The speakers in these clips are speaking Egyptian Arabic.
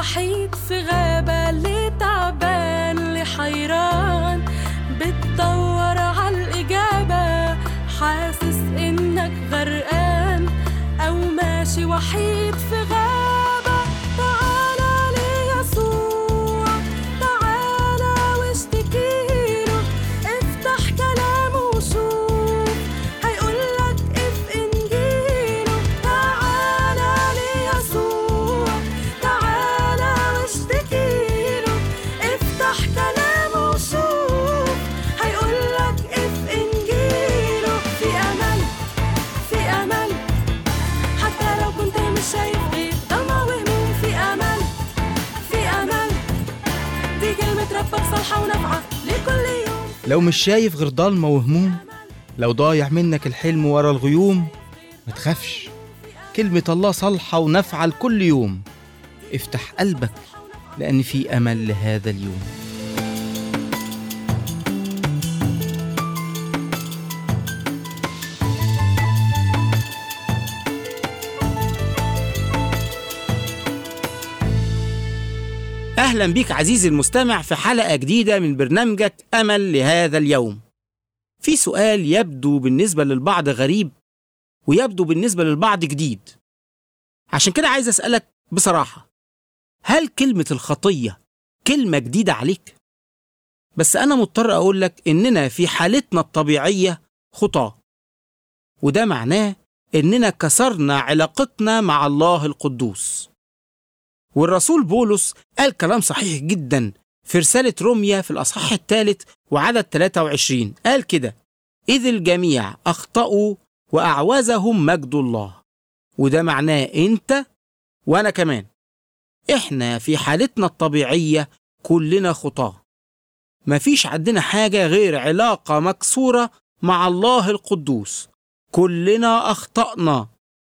وحيد في غابة اللي تعبان اللي حيران بتدور عالإجابة حاسس إنك غرقان أو ماشي وحيد في غابة تعالى ليسوع تعالى واشتكيله افتح كلامه وشوف هيقولك اف انجيله تعالى ليسوع تعالى واشتكيله افتح كلامه وشوف هيقولك اف انجيله في امل في امل حتى لو كنت مش شايف غير ضلمة وهموم في امل في امل دي كلمة ربك صالحة ونافعة لكل يوم لو مش شايف غير ضلمة وهموم لو ضايع منك الحلم ورا الغيوم ما تخافش كلمة الله صالحة ونافعة لكل يوم افتح قلبك لأن في أمل لهذا اليوم أهلا بيك عزيزي المستمع في حلقة جديدة من برنامجك أمل لهذا اليوم في سؤال يبدو بالنسبة للبعض غريب ويبدو بالنسبة للبعض جديد عشان كده عايز أسألك بصراحة هل كلمة الخطية كلمة جديدة عليك؟ بس أنا مضطر أقول لك إننا في حالتنا الطبيعية خطاة وده معناه إننا كسرنا علاقتنا مع الله القدوس والرسول بولس قال كلام صحيح جدا في رسالة روميا في الأصحاح الثالث وعدد 23 قال كده إذ الجميع أخطأوا وأعوزهم مجد الله وده معناه أنت وأنا كمان إحنا في حالتنا الطبيعية كلنا خطاة مفيش عندنا حاجة غير علاقة مكسورة مع الله القدوس كلنا أخطأنا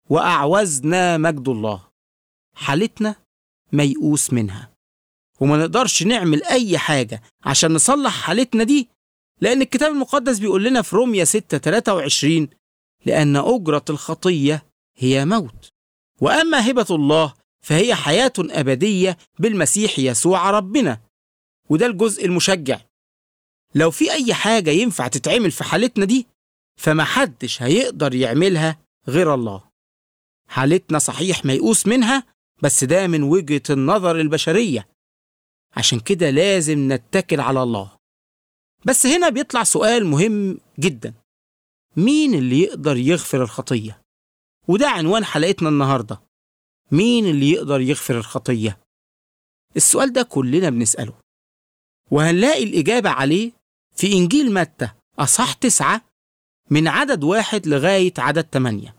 وأعوزنا مجد الله حالتنا ميؤوس منها وما نقدرش نعمل أي حاجة عشان نصلح حالتنا دي لأن الكتاب المقدس بيقول لنا في روميا 6 23 لأن أجرة الخطية هي موت وأما هبة الله فهي حياة أبدية بالمسيح يسوع ربنا وده الجزء المشجع لو في أي حاجة ينفع تتعمل في حالتنا دي فما حدش هيقدر يعملها غير الله حالتنا صحيح ميؤوس منها بس ده من وجهة النظر البشرية عشان كده لازم نتكل على الله بس هنا بيطلع سؤال مهم جدا مين اللي يقدر يغفر الخطية؟ وده عنوان حلقتنا النهاردة مين اللي يقدر يغفر الخطية؟ السؤال ده كلنا بنسأله وهنلاقي الإجابة عليه في إنجيل متى أصح تسعة من عدد واحد لغاية عدد تمانية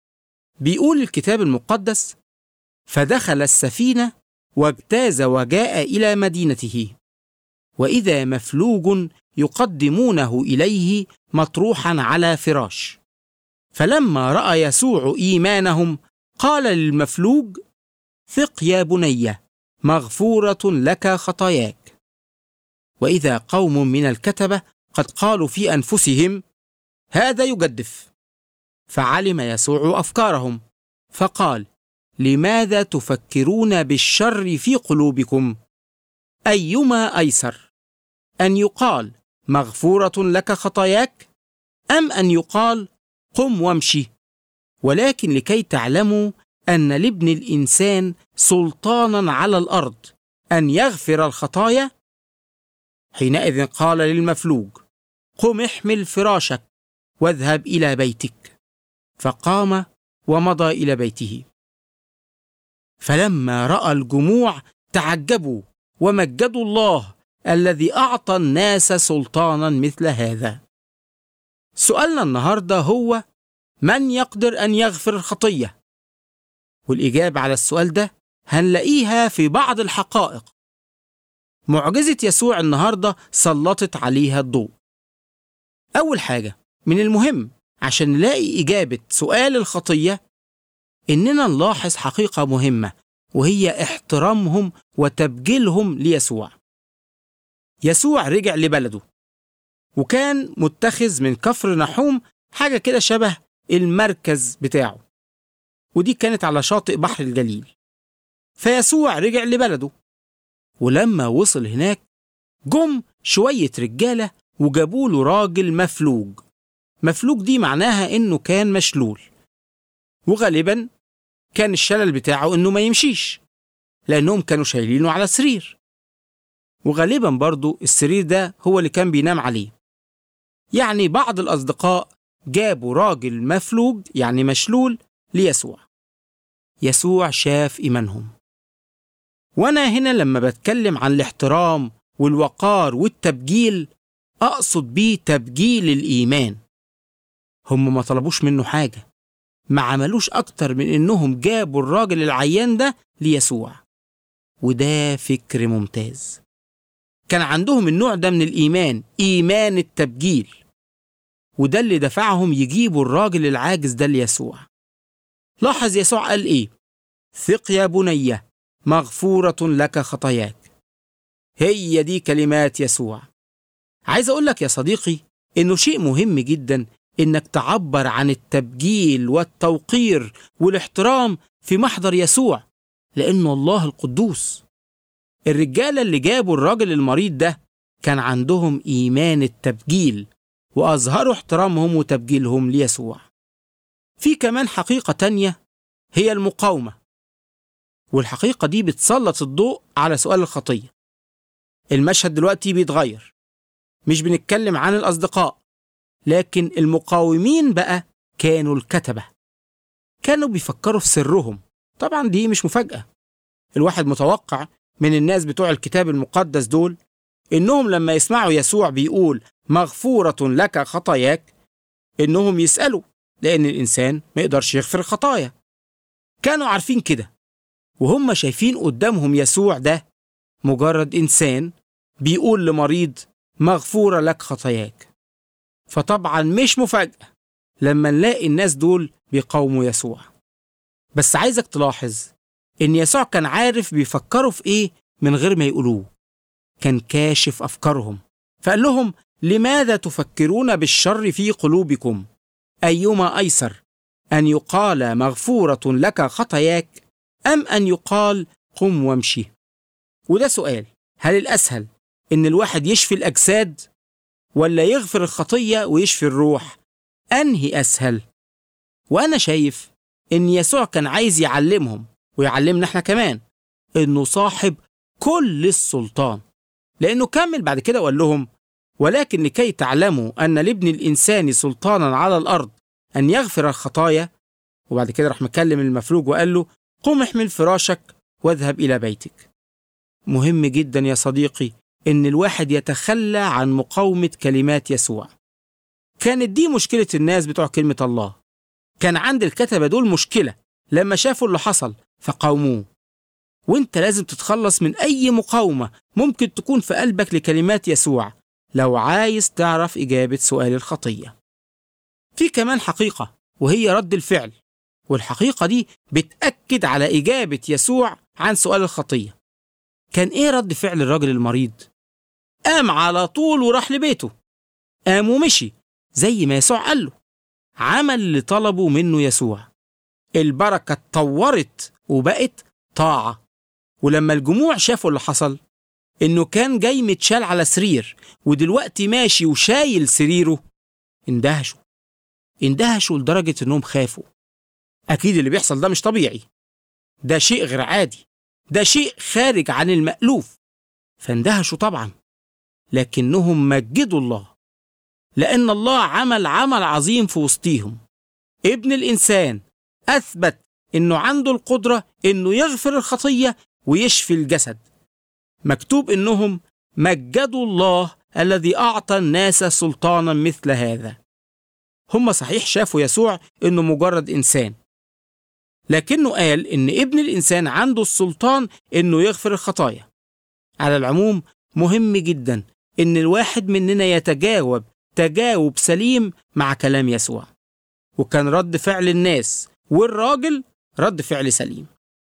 بيقول الكتاب المقدس فدخل السفينة واجتاز وجاء إلى مدينته وإذا مفلوج يقدمونه إليه مطروحا على فراش فلما رأى يسوع إيمانهم قال للمفلوج ثق يا بني مغفورة لك خطاياك وإذا قوم من الكتبة قد قالوا في أنفسهم هذا يجدف فعلم يسوع أفكارهم فقال لماذا تفكرون بالشر في قلوبكم ايما ايسر ان يقال مغفوره لك خطاياك ام ان يقال قم وامشي ولكن لكي تعلموا ان لابن الانسان سلطانا على الارض ان يغفر الخطايا حينئذ قال للمفلوج قم احمل فراشك واذهب الى بيتك فقام ومضى الى بيته فلما راى الجموع تعجبوا ومجدوا الله الذي اعطى الناس سلطانا مثل هذا سؤالنا النهارده هو من يقدر ان يغفر الخطيه والاجابه على السؤال ده هنلاقيها في بعض الحقائق معجزه يسوع النهارده سلطت عليها الضوء اول حاجه من المهم عشان نلاقي اجابه سؤال الخطيه إننا نلاحظ حقيقة مهمة وهي احترامهم وتبجيلهم ليسوع. يسوع رجع لبلده وكان متخذ من كفر نحوم حاجة كده شبه المركز بتاعه ودي كانت على شاطئ بحر الجليل فيسوع رجع لبلده ولما وصل هناك جم شوية رجالة وجابوا له راجل مفلوج مفلوج دي معناها إنه كان مشلول وغالبا كان الشلل بتاعه إنه ما يمشيش لأنهم كانوا شايلينه على سرير وغالبا برضو السرير ده هو اللي كان بينام عليه يعني بعض الأصدقاء جابوا راجل مفلوج يعني مشلول ليسوع يسوع شاف إيمانهم وأنا هنا لما بتكلم عن الاحترام والوقار والتبجيل أقصد بيه تبجيل الإيمان هم ما طلبوش منه حاجة ما عملوش أكتر من إنهم جابوا الراجل العيان ده ليسوع وده فكر ممتاز كان عندهم النوع ده من الإيمان إيمان التبجيل وده اللي دفعهم يجيبوا الراجل العاجز ده ليسوع لاحظ يسوع قال إيه ثق يا بنية مغفورة لك خطاياك هي دي كلمات يسوع عايز أقول لك يا صديقي إنه شيء مهم جدا إنك تعبر عن التبجيل والتوقير والاحترام في محضر يسوع لأنه الله القدوس الرجالة اللي جابوا الراجل المريض ده كان عندهم إيمان التبجيل وأظهروا احترامهم وتبجيلهم ليسوع في كمان حقيقة تانية هي المقاومة والحقيقة دي بتسلط الضوء على سؤال الخطية المشهد دلوقتي بيتغير مش بنتكلم عن الأصدقاء لكن المقاومين بقى كانوا الكتبة كانوا بيفكروا في سرهم طبعا دي مش مفاجأة الواحد متوقع من الناس بتوع الكتاب المقدس دول إنهم لما يسمعوا يسوع بيقول مغفورة لك خطاياك إنهم يسألوا لأن الإنسان ما يقدرش يغفر الخطايا كانوا عارفين كده وهم شايفين قدامهم يسوع ده مجرد إنسان بيقول لمريض مغفورة لك خطاياك فطبعا مش مفاجأة لما نلاقي الناس دول بيقاوموا يسوع بس عايزك تلاحظ إن يسوع كان عارف بيفكروا في إيه من غير ما يقولوه كان كاشف أفكارهم فقال لهم لماذا تفكرون بالشر في قلوبكم أيما أيسر أن يقال مغفورة لك خطاياك أم أن يقال قم وامشي وده سؤال هل الأسهل إن الواحد يشفي الأجساد ولا يغفر الخطية ويشفي الروح أنهي أسهل وأنا شايف إن يسوع كان عايز يعلمهم ويعلمنا احنا كمان إنه صاحب كل السلطان لأنه كمل بعد كده وقال لهم ولكن لكي تعلموا أن لابن الإنسان سلطانا على الأرض أن يغفر الخطايا وبعد كده راح مكلم المفلوج وقال له قم احمل فراشك واذهب إلى بيتك مهم جدا يا صديقي إن الواحد يتخلى عن مقاومة كلمات يسوع كانت دي مشكلة الناس بتوع كلمة الله كان عند الكتبة دول مشكلة لما شافوا اللي حصل فقاوموه وانت لازم تتخلص من أي مقاومة ممكن تكون في قلبك لكلمات يسوع لو عايز تعرف إجابة سؤال الخطية في كمان حقيقة وهي رد الفعل والحقيقة دي بتأكد على إجابة يسوع عن سؤال الخطية كان إيه رد فعل الراجل المريض؟ قام على طول وراح لبيته قام ومشي زي ما يسوع قال له عمل اللي طلبه منه يسوع البركة اتطورت وبقت طاعة ولما الجموع شافوا اللي حصل إنه كان جاي متشال على سرير ودلوقتي ماشي وشايل سريره اندهشوا اندهشوا لدرجة إنهم خافوا أكيد اللي بيحصل ده مش طبيعي ده شيء غير عادي ده شيء خارج عن المألوف فاندهشوا طبعا لكنهم مجدوا الله لأن الله عمل عمل عظيم في وسطيهم ابن الإنسان أثبت إنه عنده القدرة إنه يغفر الخطية ويشفي الجسد مكتوب إنهم مجدوا الله الذي أعطى الناس سلطانا مثل هذا هم صحيح شافوا يسوع إنه مجرد إنسان لكنه قال إن ابن الإنسان عنده السلطان إنه يغفر الخطايا على العموم مهم جدا إن الواحد مننا يتجاوب تجاوب سليم مع كلام يسوع وكان رد فعل الناس والراجل رد فعل سليم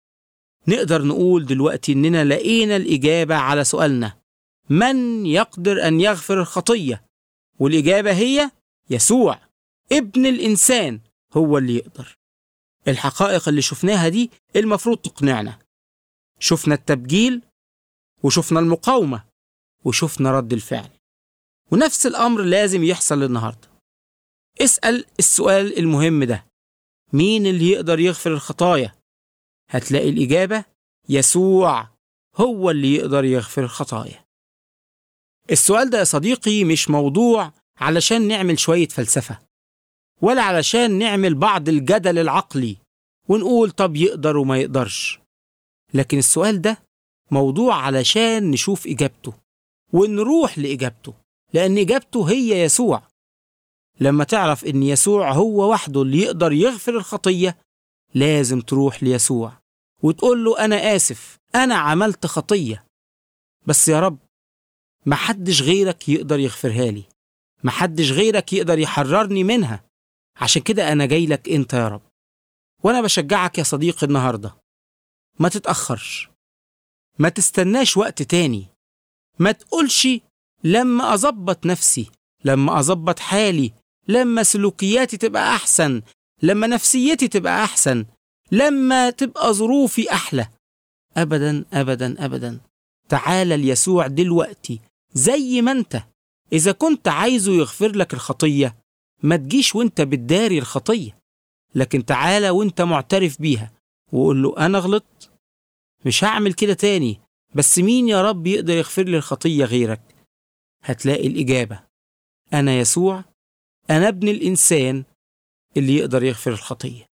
نقدر نقول دلوقتي إننا لقينا الإجابة على سؤالنا من يقدر أن يغفر الخطية والإجابة هي يسوع ابن الإنسان هو اللي يقدر الحقائق اللي شفناها دي المفروض تقنعنا شفنا التبجيل وشفنا المقاومة وشفنا رد الفعل ونفس الأمر لازم يحصل النهاردة اسأل السؤال المهم ده مين اللي يقدر يغفر الخطايا هتلاقي الإجابة يسوع هو اللي يقدر يغفر الخطايا السؤال ده يا صديقي مش موضوع علشان نعمل شوية فلسفة ولا علشان نعمل بعض الجدل العقلي ونقول طب يقدر وما يقدرش لكن السؤال ده موضوع علشان نشوف إجابته ونروح لإجابته لأن إجابته هي يسوع لما تعرف إن يسوع هو وحده اللي يقدر يغفر الخطية لازم تروح ليسوع وتقول له أنا آسف أنا عملت خطية بس يا رب محدش غيرك يقدر يغفرها لي محدش غيرك يقدر يحررني منها عشان كده أنا جاي لك أنت يا رب وأنا بشجعك يا صديقي النهاردة ما تتأخرش ما تستناش وقت تاني ما تقولش لما أظبط نفسي لما أظبط حالي لما سلوكياتي تبقى أحسن لما نفسيتي تبقى أحسن لما تبقى ظروفي أحلى أبدا أبدا أبدا تعال ليسوع دلوقتي زي ما أنت إذا كنت عايزه يغفر لك الخطية ما تجيش وانت بتداري الخطية لكن تعالى وانت معترف بيها وقول له أنا غلطت مش هعمل كده تاني بس مين يا رب يقدر يغفر لي الخطية غيرك هتلاقي الإجابة أنا يسوع أنا ابن الإنسان اللي يقدر يغفر الخطية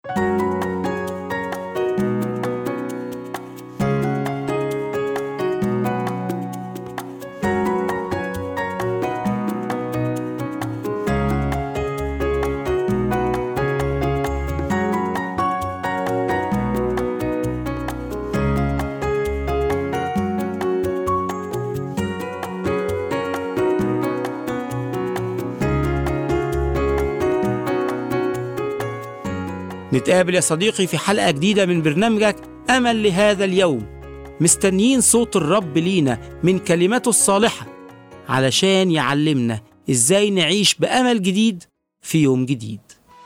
نتقابل يا صديقي في حلقة جديدة من برنامجك أمل لهذا اليوم مستنيين صوت الرب لينا من كلماته الصالحة علشان يعلمنا إزاي نعيش بأمل جديد في يوم جديد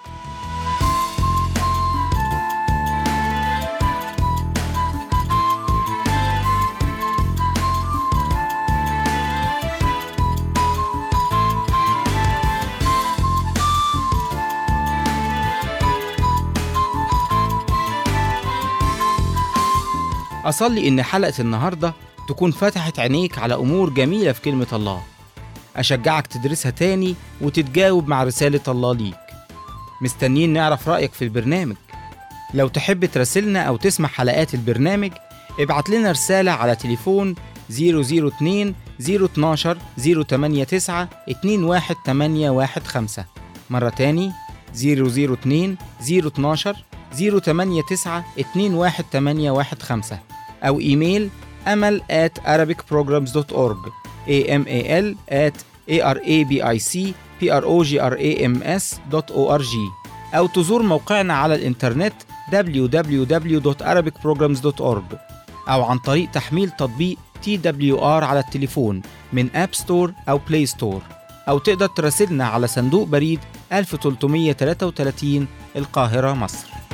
أصلي إن حلقة النهاردة تكون فتحت عينيك على أمور جميلة في كلمة الله أشجعك تدرسها تاني وتتجاوب مع رسالة الله ليك مستنيين نعرف رأيك في البرنامج لو تحب تراسلنا أو تسمع حلقات البرنامج ابعت لنا رسالة على تليفون 002 012 089 21815 مرة تاني 002 012 089 21815 أو إيميل أمل at arabicprograms.org amal at arabicprograms.org أو تزور موقعنا على الإنترنت www.arabicprograms.org أو عن طريق تحميل تطبيق TWR على التليفون من أب ستور أو بلاي ستور أو تقدر تراسلنا على صندوق بريد 1333 القاهرة مصر